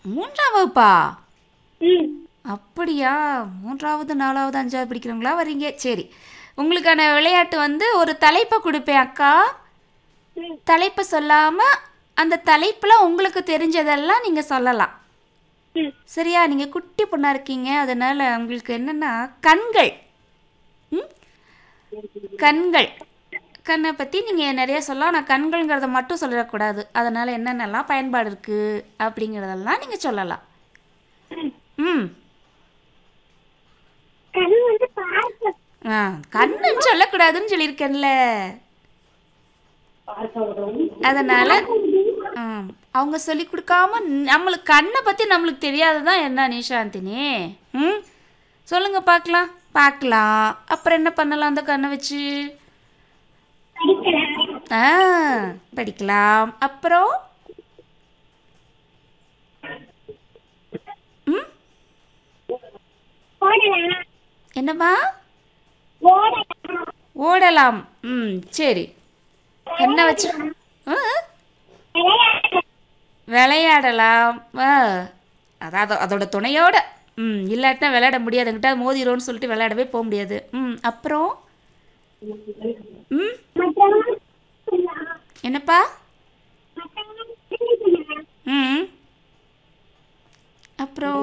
மூன்றாம் வகுப்பா ம் அப்படியா மூன்றாவது நாலாவது அஞ்சாவது படிக்கிறவங்களா வரீங்க சரி உங்களுக்கான விளையாட்டு வந்து ஒரு தலைப்பை கொடுப்பேன் அக்கா ம் தலைப்பை சொல்லாமல் அந்த தலைப்பில் உங்களுக்கு தெரிஞ்சதெல்லாம் நீங்கள் சொல்லலாம் ம் சரியா நீங்கள் குட்டி பொண்ணாக இருக்கீங்க அதனால் உங்களுக்கு என்னென்னா கண்கள் ம் கண்கள் கண்ணை பற்றி நீங்கள் நிறைய சொல்லலாம் ஆனால் கண்கள்ங்கிறத மட்டும் சொல்லிடக்கூடாது அதனால் என்னென்னலாம் பயன்பாடு இருக்குது அப்படிங்கிறதெல்லாம் நீங்கள் சொல்லலாம் ம் கண் வந்து பார்க்க ஆ கண்ணுன்னு சொல்லக்கூடாதுன்னு சொல்லியிருக்கேன்ல அதனால் ம் அவங்க சொல்லி கொடுக்காம நம்மளுக்கு கண்ணை பற்றி நம்மளுக்கு தெரியாததான் என்ன நிஷாந்தினி ம் சொல்லுங்க பார்க்கலாம் பார்க்கலாம் அப்புறம் என்ன பண்ணலாம் அந்த கண்ணை வச்சு படிக்கலாம் ஆ படிக்கலாம் அப்புறம் ம் ஓடலாம் என்னம்மா ஓடலாம் ஓடலாம் ம் சரி கண்ணை வச்சு ஆ விளையாடலாம் விளையாடலாம் ஆ அதாவது அதோட துணையோட ம் இல்லாட்டினா விளையாட முடியாது என்கிட்ட மோதிரோன்னு சொல்லிட்டு விளையாடவே போக முடியாது ம் அப்புறம் ம் மற்றவங்க சொல்லலாம் என்னப்பா மற்றவங்க சொல்லலாம் ம் அப்புறம்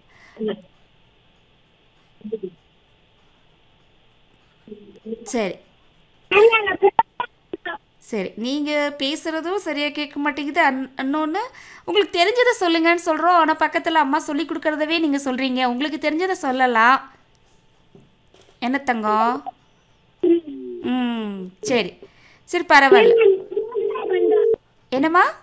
சரி நாங்க சரி நீங்கள் பேசுகிறதும் சரியாக கேட்க மாட்டேங்குது அன் இன்னொன்று உங்களுக்கு தெரிஞ்சதை சொல்லுங்கன்னு சொல்கிறோம் ஆனால் பக்கத்தில் அம்மா சொல்லி கொடுக்குறதவே நீங்கள் சொல்கிறீங்க உங்களுக்கு தெரிஞ்சதை சொல்லலாம் என்ன தங்கம் ம் சரி சரி பரவாயில்ல என்னம்மா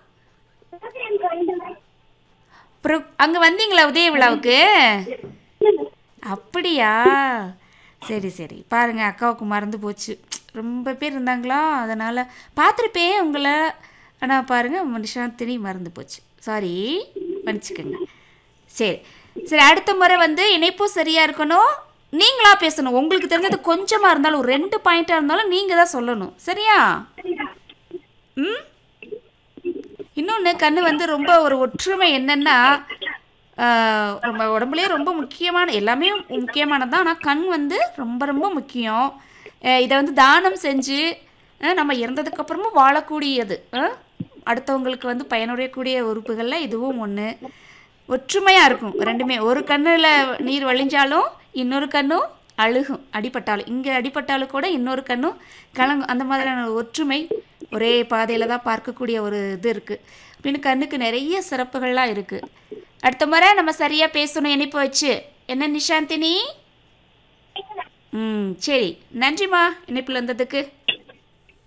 அப்புறம் அங்கே வந்தீங்களா உதய விழாவுக்கு அப்படியா சரி சரி பாருங்க அக்காவுக்கு மறந்து போச்சு ரொம்ப பேர் இருந்தாங்களா அதனால் பார்த்துருப்பேன் உங்களை ஆனால் பாருங்கள் மனுஷாந்தினி மறந்து போச்சு சாரி மன்னிச்சுக்கோங்க சரி சரி அடுத்த முறை வந்து இணைப்பும் சரியாக இருக்கணும் நீங்களா பேசணும் உங்களுக்கு தெரிஞ்சது கொஞ்சமாக இருந்தாலும் ஒரு ரெண்டு பாயிண்ட்டாக இருந்தாலும் நீங்கள் தான் சொல்லணும் சரியா ம் இன்னொன்று கண்ணு வந்து ரொம்ப ஒரு ஒற்றுமை என்னென்னா ஆஹ், நம்ம உடம்புலேயே ரொம்ப முக்கியமான எல்லாமே முக்கியமானது தான் ஆனால் கண் வந்து ரொம்ப ரொம்ப முக்கியம் அஹ், இதை வந்து தானம் செஞ்சு அஹ், நம்ம இறந்ததுக்கப்புறமும் வாழக்கூடியது அஹ், அடுத்தவங்களுக்கு வந்து பயனுடையக்கூடிய உறுப்புகளில் இதுவும் ஒன்று ஒற்றுமையாக இருக்கும் ரெண்டுமே ஒரு கண்ணில் நீர் வழிஞ்சாலும் இன்னொரு கண்ணும் அழுகும் அடிபட்டாலும் இங்கே அடிபட்டாலும் கூட இன்னொரு கண்ணும் கலங்கும் அந்த மாதிரியான ஒரு ஒற்றுமை ஒரே பாதையில் தான் பார்க்கக்கூடிய ஒரு இது இருக்குது அப்படின்னு கண்ணுக்கு நிறைய சிறப்புகள்லாம் இருக்குது அடுத்த முறை நம்ம சரியாக பேசணும் இணைப்பு வச்சு என்ன நிஷாந்தினி ம் சரி நன்றிம்மா இணைப்பில் வந்ததுக்கு